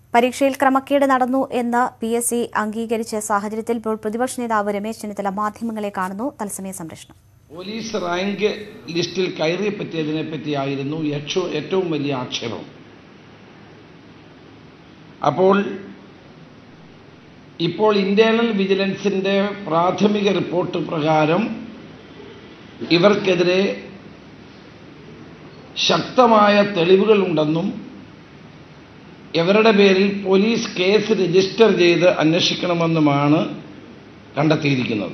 പരീക്ഷയിൽ ക്രമക്കേട് നടന്നു എന്ന് പി എസ് സി അംഗീകരിച്ച സാഹചര്യത്തിൽ ഇപ്പോൾ പ്രതിപക്ഷ നേതാവ് രമേശ് ചെന്നിത്തല മാധ്യമങ്ങളെ കാണുന്നു തത്സമയ സംരക്ഷണം പോലീസ് റാങ്ക് ലിസ്റ്റിൽ കയറി പറ്റിയതിനെ പറ്റിയായിരുന്നു ഏറ്റവും ഏറ്റവും വലിയ ആക്ഷേപം അപ്പോൾ ഇപ്പോൾ ഇന്റേണൽ വിജിലൻസിന്റെ പ്രാഥമിക റിപ്പോർട്ട് പ്രകാരം ഇവർക്കെതിരെ ശക്തമായ തെളിവുകളുണ്ടെന്നും ഇവരുടെ പേരിൽ പോലീസ് കേസ് രജിസ്റ്റർ ചെയ്ത് അന്വേഷിക്കണമെന്നുമാണ് കണ്ടെത്തിയിരിക്കുന്നത്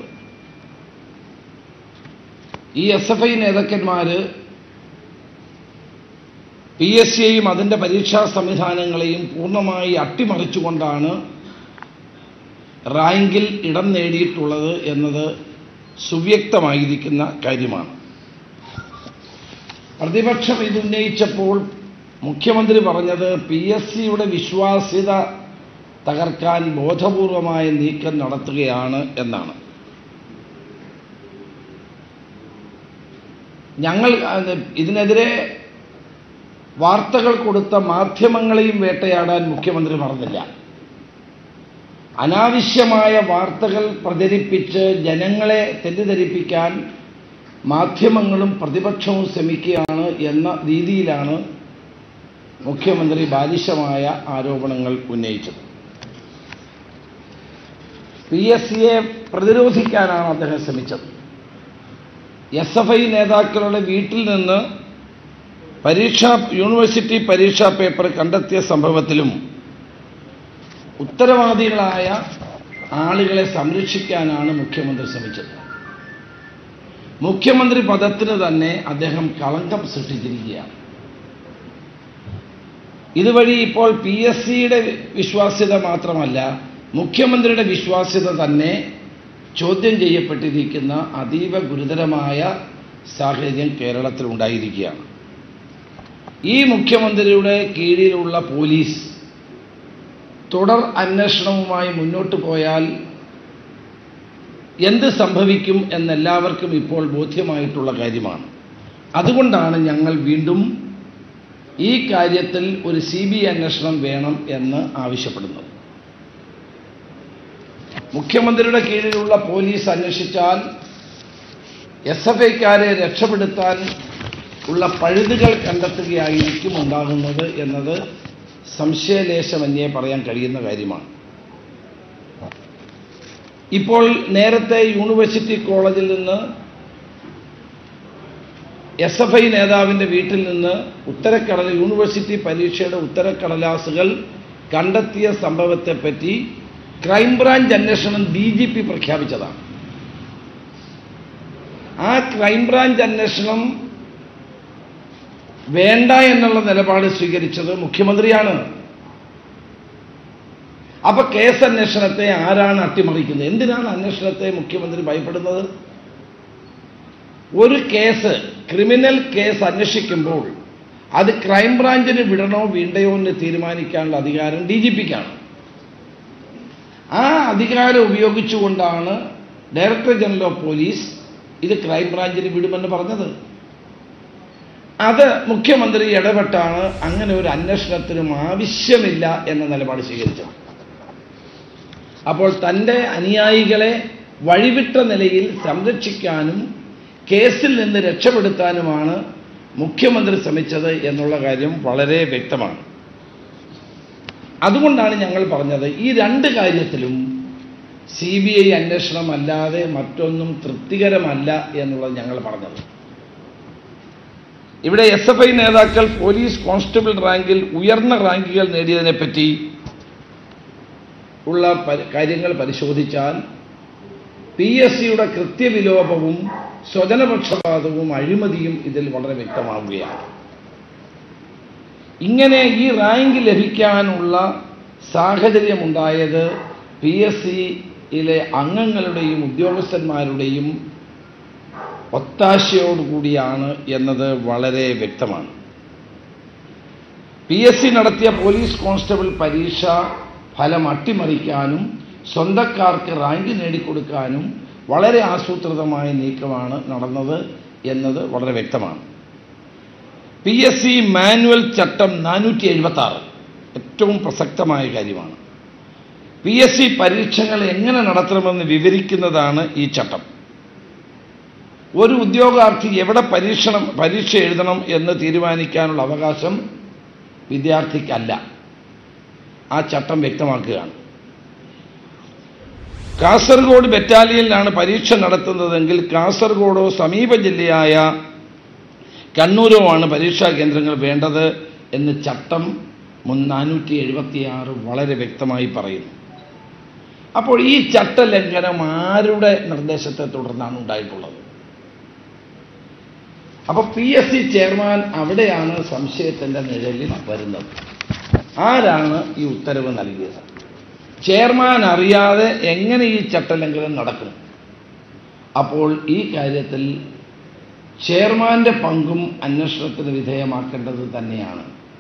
ഈ എസ് എഫ് ഐ നേതാക്കന്മാർ പി എസ് സിയെയും അതിൻ്റെ പരീക്ഷാ സംവിധാനങ്ങളെയും പൂർണ്ണമായി അട്ടിമറിച്ചുകൊണ്ടാണ് റാങ്കിൽ ഇടം നേടിയിട്ടുള്ളത് എന്നത് സുവ്യക്തമായിരിക്കുന്ന കാര്യമാണ് പ്രതിപക്ഷം ഇതുന്നയിച്ചപ്പോൾ മുഖ്യമന്ത്രി പറഞ്ഞത് പി എസ് സിയുടെ വിശ്വാസ്യത തകർക്കാൻ ബോധപൂർവമായ നീക്കം നടത്തുകയാണ് എന്നാണ് ഞങ്ങൾ അത് ഇതിനെതിരെ വാർത്തകൾ കൊടുത്ത മാധ്യമങ്ങളെയും വേട്ടയാടാൻ മുഖ്യമന്ത്രി പറഞ്ഞില്ല അനാവശ്യമായ വാർത്തകൾ പ്രചരിപ്പിച്ച് ജനങ്ങളെ തെറ്റിദ്ധരിപ്പിക്കാൻ മാധ്യമങ്ങളും പ്രതിപക്ഷവും ശ്രമിക്കുകയാണ് എന്ന രീതിയിലാണ് മുഖ്യമന്ത്രി ബാലിശമായ ആരോപണങ്ങൾ ഉന്നയിച്ചത് പി എസ് സിയെ പ്രതിരോധിക്കാനാണ് അദ്ദേഹം ശ്രമിച്ചത് എസ് എഫ് ഐ നേതാക്കളുടെ വീട്ടിൽ നിന്ന് പരീക്ഷാ യൂണിവേഴ്സിറ്റി പരീക്ഷാ പേപ്പർ കണ്ടെത്തിയ സംഭവത്തിലും ഉത്തരവാദികളായ ആളുകളെ സംരക്ഷിക്കാനാണ് മുഖ്യമന്ത്രി ശ്രമിച്ചത് മുഖ്യമന്ത്രി പദത്തിന് തന്നെ അദ്ദേഹം കളങ്കം സൃഷ്ടിച്ചിരിക്കുകയാണ് ഇതുവഴി ഇപ്പോൾ പി എസ് സിയുടെ വിശ്വാസ്യത മാത്രമല്ല മുഖ്യമന്ത്രിയുടെ വിശ്വാസ്യത തന്നെ ചോദ്യം ചെയ്യപ്പെട്ടിരിക്കുന്ന അതീവ ഗുരുതരമായ സാഹചര്യം കേരളത്തിൽ ഉണ്ടായിരിക്കുകയാണ് ഈ മുഖ്യമന്ത്രിയുടെ കീഴിലുള്ള പോലീസ് തുടർ അന്വേഷണവുമായി മുന്നോട്ട് പോയാൽ എന്ത് സംഭവിക്കും എന്നെല്ലാവർക്കും ഇപ്പോൾ ബോധ്യമായിട്ടുള്ള കാര്യമാണ് അതുകൊണ്ടാണ് ഞങ്ങൾ വീണ്ടും ഈ കാര്യത്തിൽ ഒരു സി ബി ഐ അന്വേഷണം വേണം എന്ന് ആവശ്യപ്പെടുന്നത് മുഖ്യമന്ത്രിയുടെ കീഴിലുള്ള പോലീസ് അന്വേഷിച്ചാൽ എസ് എഫ് ഐക്കാരെ രക്ഷപ്പെടുത്താൻ ഉള്ള പഴുതുകൾ കണ്ടെത്തുകയായിരിക്കും ഉണ്ടാകുന്നത് എന്നത് സംശയലേശമന്യേ പറയാൻ കഴിയുന്ന കാര്യമാണ് ഇപ്പോൾ നേരത്തെ യൂണിവേഴ്സിറ്റി കോളേജിൽ നിന്ന് എസ് എഫ് ഐ നേതാവിൻ്റെ വീട്ടിൽ നിന്ന് ഉത്തരക്കടല യൂണിവേഴ്സിറ്റി പരീക്ഷയുടെ ഉത്തരക്കടലാസുകൾ കണ്ടെത്തിയ സംഭവത്തെപ്പറ്റി ക്രൈംബ്രാഞ്ച് അന്വേഷണം ഡി ജി പി പ്രഖ്യാപിച്ചതാണ് ആ ക്രൈംബ്രാഞ്ച് അന്വേഷണം വേണ്ട എന്നുള്ള നിലപാട് സ്വീകരിച്ചത് മുഖ്യമന്ത്രിയാണ് അപ്പൊ കേസ് അന്വേഷണത്തെ ആരാണ് അട്ടിമറിക്കുന്നത് എന്തിനാണ് അന്വേഷണത്തെ മുഖ്യമന്ത്രി ഭയപ്പെടുന്നത് ഒരു കേസ് ക്രിമിനൽ കേസ് അന്വേഷിക്കുമ്പോൾ അത് ക്രൈംബ്രാഞ്ചിന് വിടണോ വീണ്ടയോ എന്ന് തീരുമാനിക്കാനുള്ള അധികാരം ഡി ജി പിക്കാണ് ആ അധികാരം ഉപയോഗിച്ചുകൊണ്ടാണ് ഡയറക്ടർ ജനറൽ ഓഫ് പോലീസ് ഇത് ക്രൈംബ്രാഞ്ചിന് വിടുമെന്ന് പറഞ്ഞത് അത് മുഖ്യമന്ത്രി ഇടപെട്ടാണ് അങ്ങനെ ഒരു അന്വേഷണത്തിനും ആവശ്യമില്ല എന്ന നിലപാട് സ്വീകരിച്ചത് അപ്പോൾ തൻ്റെ അനുയായികളെ വഴിവിട്ട നിലയിൽ സംരക്ഷിക്കാനും കേസിൽ നിന്ന് രക്ഷപ്പെടുത്താനുമാണ് മുഖ്യമന്ത്രി ശ്രമിച്ചത് എന്നുള്ള കാര്യം വളരെ വ്യക്തമാണ് അതുകൊണ്ടാണ് ഞങ്ങൾ പറഞ്ഞത് ഈ രണ്ട് കാര്യത്തിലും സി ബി ഐ അന്വേഷണം അല്ലാതെ മറ്റൊന്നും തൃപ്തികരമല്ല എന്നുള്ളത് ഞങ്ങൾ പറഞ്ഞത് ഇവിടെ എസ് എഫ് ഐ നേതാക്കൾ പോലീസ് കോൺസ്റ്റബിൾ റാങ്കിൽ ഉയർന്ന റാങ്കുകൾ നേടിയതിനെപ്പറ്റി ഉള്ള പരി- കാര്യങ്ങൾ പരിശോധിച്ചാൽ പി എസ് സിയുടെ കൃത്യവിലോപവും സ്വജനപക്ഷപാതവും അഴിമതിയും ഇതിൽ വളരെ വ്യക്തമാവുകയാണ് ഇങ്ങനെ ഈ റാങ്ക് ലഭിക്കാനുള്ള സാഹചര്യമുണ്ടായത് പി എസ് സിയിലെ അംഗങ്ങളുടെയും ഉദ്യോഗസ്ഥന്മാരുടെയും ഒത്താശയോടുകൂടിയാണ് എന്നത് വളരെ വ്യക്തമാണ് പി എസ് സി നടത്തിയ പോലീസ് കോൺസ്റ്റബിൾ പരീക്ഷ ഫലം അട്ടിമറിക്കാനും സ്വന്തക്കാർക്ക് റാങ്ക് നേടിക്കൊടുക്കാനും വളരെ ആസൂത്രിതമായ നീക്കമാണ് നടന്നത് എന്നത് വളരെ വ്യക്തമാണ് പി എസ് സി മാനുവൽ ചട്ടം നാനൂറ്റി എഴുപത്തി ആറ് ഏറ്റവും പ്രസക്തമായ കാര്യമാണ് പി എസ് സി പരീക്ഷകൾ എങ്ങനെ നടത്തണമെന്ന് വിവരിക്കുന്നതാണ് ഈ ചട്ടം ഒരു ഉദ്യോഗാർത്ഥി എവിടെ പരീക്ഷണം പരീക്ഷ എഴുതണം എന്ന് തീരുമാനിക്കാനുള്ള അവകാശം വിദ്യാർത്ഥിക്കല്ല ആ ചട്ടം വ്യക്തമാക്കുകയാണ് കാസർഗോഡ് ബറ്റാലിയനിലാണ് പരീക്ഷ നടത്തുന്നതെങ്കിൽ കാസർഗോഡോ സമീപ ജില്ലയായ കണ്ണൂരോ ആണ് പരീക്ഷാ കേന്ദ്രങ്ങൾ വേണ്ടത് എന്ന് ചട്ടം മുൻ നാനൂറ്റി എഴുപത്തിയാറ് വളരെ വ്യക്തമായി പറയുന്നു അപ്പോൾ ഈ ചട്ടലംഘനം ആരുടെ നിർദ്ദേശത്തെ തുടർന്നാണ് ഉണ്ടായിട്ടുള്ളത് അപ്പോൾ പി എസ് സി ചെയർമാൻ അവിടെയാണ് സംശയത്തിൻ്റെ നിഴലിൽ വരുന്നത് ആരാണ് ഈ ഉത്തരവ് നൽകിയത് ചെയർമാൻ അറിയാതെ എങ്ങനെ ഈ ചട്ടലംഘനം നടക്കും അപ്പോൾ ഈ കാര്യത്തിൽ ചെയർമാന്റെ പങ്കും അന്വേഷണത്തിന് വിധേയമാക്കേണ്ടത് തന്നെയാണ്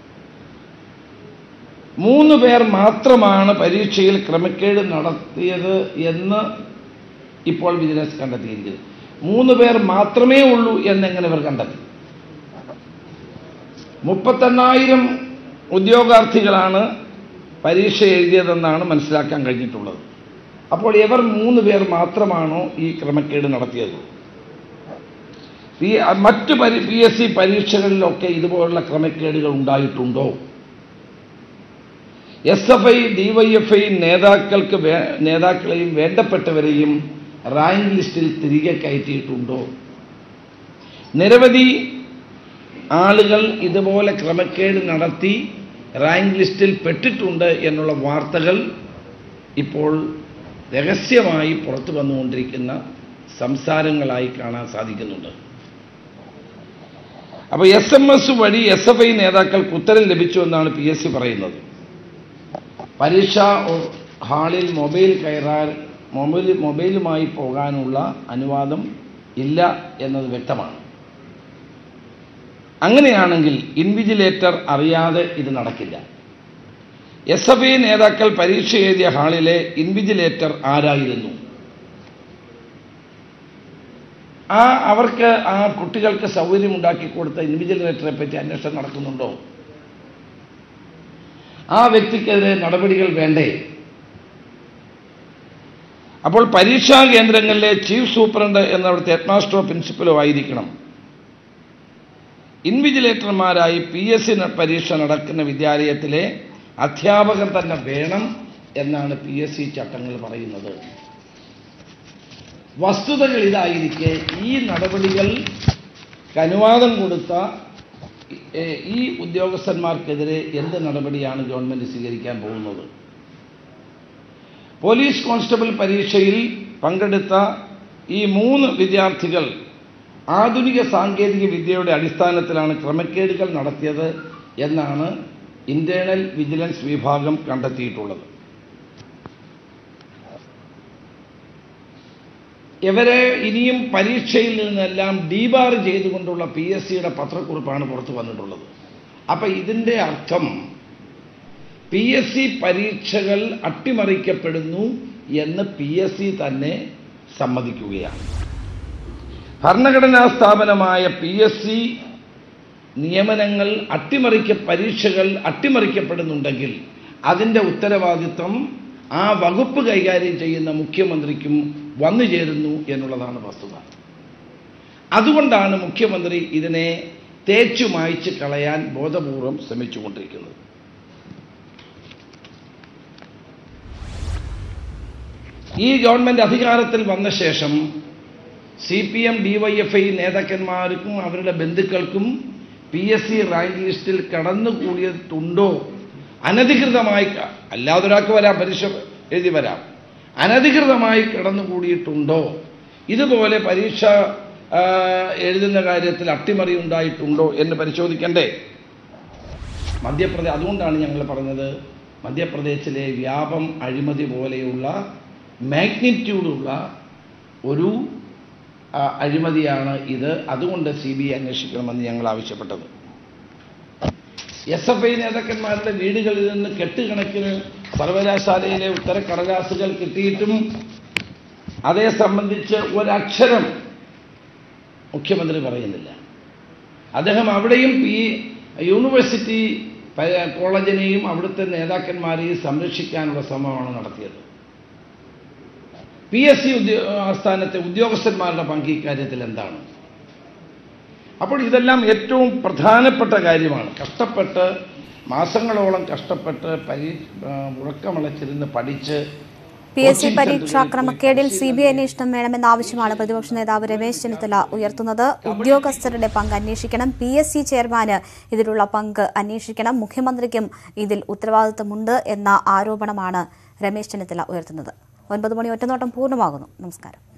മൂന്ന് പേർ മാത്രമാണ് പരീക്ഷയിൽ ക്രമക്കേട് നടത്തിയത് എന്ന് ഇപ്പോൾ വിജിലൻസ് കണ്ടെത്തിയിരിക്കുന്നത് മൂന്ന് പേർ മാത്രമേ ഉള്ളൂ എന്നെങ്ങനെ ഇവർ കണ്ടെത്തി മുപ്പത്തെണ്ണായിരം ഉദ്യോഗാർത്ഥികളാണ് പരീക്ഷ എഴുതിയതെന്നാണ് മനസ്സിലാക്കാൻ കഴിഞ്ഞിട്ടുള്ളത് അപ്പോൾ ഇവർ മൂന്ന് പേർ മാത്രമാണോ ഈ ക്രമക്കേട് നടത്തിയത് ഈ മറ്റ് പരി പി എസ് സി പരീക്ഷകളിലൊക്കെ ഇതുപോലുള്ള ക്രമക്കേടുകൾ ഉണ്ടായിട്ടുണ്ടോ S F I DYFI നേതാക്കൾക്ക് വേ നേതാക്കളെയും വേണ്ടപ്പെട്ടവരെയും റാങ്ക് ലിസ്റ്റിൽ തിരികെ കയറ്റിയിട്ടുണ്ടോ നിരവധി ആളുകൾ ഇതുപോലെ ക്രമക്കേട് നടത്തി റാങ്ക് ലിസ്റ്റിൽ പെട്ടിട്ടുണ്ട് എന്നുള്ള വാർത്തകൾ ഇപ്പോൾ രഹസ്യമായി പുറത്തു വന്നുകൊണ്ടിരിക്കുന്ന സംസാരങ്ങളായി കാണാൻ സാധിക്കുന്നുണ്ട് അപ്പോൾ എസ് എം എസ് വഴി എസ് എഫ് ഐ നേതാക്കൾക്ക് ഉത്തരം ലഭിച്ചു എന്നാണ് പി എസ് സി പറയുന്നത് പരീക്ഷാ ഹാളിൽ മൊബൈൽ കയറാൻ മൊബൈൽ മൊബൈലുമായി പോകാനുള്ള അനുവാദം ഇല്ല എന്നത് വ്യക്തമാണ് അങ്ങനെയാണെങ്കിൽ ഇൻവിജിലേറ്റർ അറിയാതെ ഇത് നടക്കില്ല എസ് എഫ് ഐ നേതാക്കൾ പരീക്ഷ എഴുതിയ ഹാളിലെ ഇൻവിജിലേറ്റർ ആരായിരുന്നു ആ അവർക്ക് ആ കുട്ടികൾക്ക് സൗകര്യമുണ്ടാക്കി കൊടുത്ത ഇൻവിജിലേറ്ററെ പറ്റി അന്വേഷണം നടക്കുന്നുണ്ടോ ആ വ്യക്തിക്കെതിരെ നടപടികൾ വേണ്ടേ അപ്പോൾ പരീക്ഷാ കേന്ദ്രങ്ങളിലെ ചീഫ് സൂപ്രണ്ട് എന്നവിടുത്തെ ഹെഡ്മാസ്റ്ററോ പ്രിൻസിപ്പലോ ആയിരിക്കണം ഇൻവിജിലേറ്റർമാരായി പി എസ് സി പരീക്ഷ നടക്കുന്ന വിദ്യാലയത്തിലെ അധ്യാപകർ തന്നെ വേണം എന്നാണ് പി എസ് സി ചട്ടങ്ങൾ പറയുന്നത് വസ്തുതകൾ ഇതായിരിക്കെ ഈ നടപടികൾ അനുവാദം കൊടുത്ത ഏ- ഈ ഉദ്യോഗസ്ഥന്മാർക്കെതിരെ എന്ത് നടപടിയാണ് ഗവൺമെന്റ് സ്വീകരിക്കാൻ പോകുന്നത് പോലീസ് കോൺസ്റ്റബിൾ പരീക്ഷയിൽ പങ്കെടുത്ത ഈ മൂന്ന് വിദ്യാർത്ഥികൾ ആധുനിക സാങ്കേതിക വിദ്യയുടെ അടിസ്ഥാനത്തിലാണ് ക്രമക്കേടുകൾ നടത്തിയത് എന്നാണ് ഇന്റേണൽ വിജിലൻസ് വിഭാഗം കണ്ടെത്തിയിട്ടുള്ളത് ഇവരെ ഇനിയും പരീക്ഷയിൽ നിന്നെല്ലാം ഡീബാർ ചെയ്തുകൊണ്ടുള്ള പി എസ് സിയുടെ പത്രക്കുറിപ്പാണ് പുറത്തു വന്നിട്ടുള്ളത് അപ്പം ഇതിൻ്റെ അർത്ഥം പി എസ് സി പരീക്ഷകൾ അട്ടിമറിക്കപ്പെടുന്നു എന്ന് പി എസ് സി തന്നെ സമ്മതിക്കുകയാണ് ഭരണഘടനാ സ്ഥാപനമായ പി എസ് സി നിയമനങ്ങൾ അട്ടിമറിക്ക പരീക്ഷകൾ അട്ടിമറിക്കപ്പെടുന്നുണ്ടെങ്കിൽ അതിൻ്റെ ഉത്തരവാദിത്വം ആ വകുപ്പ് കൈകാര്യം ചെയ്യുന്ന മുഖ്യമന്ത്രിക്കും വന്നു ചേരുന്നു എന്നുള്ളതാണ് വസ്തുത അതുകൊണ്ടാണ് മുഖ്യമന്ത്രി ഇതിനെ തേച്ചു മായ്ച്ച് കളയാൻ ബോധപൂർവം ശ്രമിച്ചുകൊണ്ടിരിക്കുന്നത് ഈ ഗവൺമെന്റ് അധികാരത്തിൽ വന്ന ശേഷം സി പി എം ഡിവൈഎഫ്ഐ നേതാക്കന്മാർക്കും അവരുടെ ബന്ധുക്കൾക്കും പി എസ് സി റാങ്ക് ലിസ്റ്റിൽ കടന്നുകൂടിയിട്ടുണ്ടോ അനധികൃതമായി ക- അല്ലാതെ ഒരാൾക്ക് വരാം പരീക്ഷ എഴുതി വരാം അനധികൃതമായി കടന്നുകൂടിയിട്ടുണ്ടോ ഇതുപോലെ പരീക്ഷ ആ, എഴുതുന്ന കാര്യത്തിൽ അട്ടിമറി ഉണ്ടായിട്ടുണ്ടോ എന്ന് പരിശോധിക്കണ്ടേ മധ്യപ്രദേശ് അതുകൊണ്ടാണ് ഞങ്ങൾ പറഞ്ഞത് മധ്യപ്രദേശിലെ വ്യാപം അഴിമതി പോലെയുള്ള മാഗ്നിറ്റ്യൂഡുള്ള ഒരു ആ, അഴിമതിയാണ് ഇത് അതുകൊണ്ട് സി ബി ഐ അന്വേഷിക്കണമെന്ന് ഞങ്ങൾ ആവശ്യപ്പെട്ടത് എസ് എഫ് ഐ നേതാക്കന്മാരുടെ വീടുകളിൽ നിന്ന് കെട്ടുകണക്കിന് സർവകലാശാലയിലെ ഉത്തരക്കടലാസുകൾ കിട്ടിയിട്ടും അതേ സംബന്ധിച്ച് ഒരക്ഷരം മുഖ്യമന്ത്രി പറയുന്നില്ല അദ്ദേഹം അവിടെയും ഈ യൂണിവേഴ്സിറ്റി പ- കോളേജിനെയും അവിടുത്തെ നേതാക്കന്മാരെയും സംരക്ഷിക്കാനുള്ള ശ്രമമാണ് നടത്തിയത് പി എസ് സി ഉദ്യോ ആസ്ഥാനത്തെ ഉദ്യോഗസ്ഥന്മാരുടെ പങ്ക് ഇക്കാര്യത്തിൽ എന്താണ് അപ്പോൾ ഇതെല്ലാം ഏറ്റവും പ്രധാനപ്പെട്ട കാര്യമാണ് കഷ്ടപ്പെട്ട് മാസങ്ങളോളം കഷ്ടപ്പെട്ട് പരീ ആ, ഉറക്കമളച്ചിരുന്ന് പഠിച്ച് പി എസ് സി കോച്ചിങ് പരീക്ഷാ സെന്ററുകളിൽ ക്രമക്കേടിൽ പോയി സി ബി ഐ അന്വേഷണം വേണമെന്ന ആവശ്യമാണ് പ്രതിപക്ഷ നേതാവ് രമേശ് ചെന്നിത്തല ഉയർത്തുന്നത് ഉദ്യോഗസ്ഥരുടെ പങ്ക് അന്വേഷിക്കണം പി എസ് സി ചെയർമാന് ഇതിലുള്ള പങ്ക് അന്വേഷിക്കണം മുഖ്യമന്ത്രിക്കും ഇതിൽ ഉത്തരവാദിത്തമുണ്ട് എന്ന ആരോപണമാണ് രമേശ് ചെന്നിത്തല ഉയർത്തുന്നത് ഒൻപത് മണി ഒറ്റനോട്ടം പൂർണ്ണമാകുന്നു നമസ്കാരം